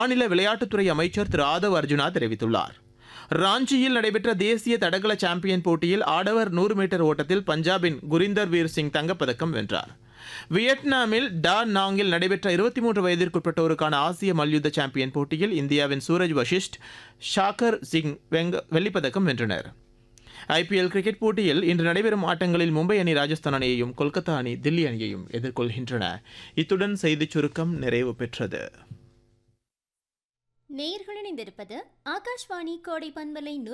மாநில விளையாட்டுத்துறை அமைச்சர் திரு ஆதவ் அர்ஜுனா தெரிவித்துள்ளார் ராஞ்சியில் நடைபெற்ற தேசிய தடகள சாம்பியன் போட்டியில் ஆடவர் நூறு மீட்டர் ஓட்டத்தில் பஞ்சாபின் குரிந்தர் வீர் சிங் தங்கப்பதக்கம் வென்றார் வியட்நாமில் டா நாங்கில் நடைபெற்ற இருபத்தி மூன்று வயதிற்குட்பட்டோருக்கான ஆசிய மல்யுத்த சாம்பியன் போட்டியில் இந்தியாவின் சூரஜ் வஷிஷ்ட் ஷாக்கர் சிங் வெங்க வெள்ளிப்பதக்கம் வென்றனர் ஐபிஎல் கிரிக்கெட் போட்டியில் இன்று நடைபெறும் ஆட்டங்களில் மும்பை அணி ராஜஸ்தான் அணியையும் கொல்கத்தா அணி தில்லி அணியையும் எதிர்கொள்கின்றன இத்துடன் செய்திச் சுருக்கம் நிறைவு பெற்றது நேயர்கள் இணைந்திருப்பது ஆகாஷ்வாணி கோடை பண்பலை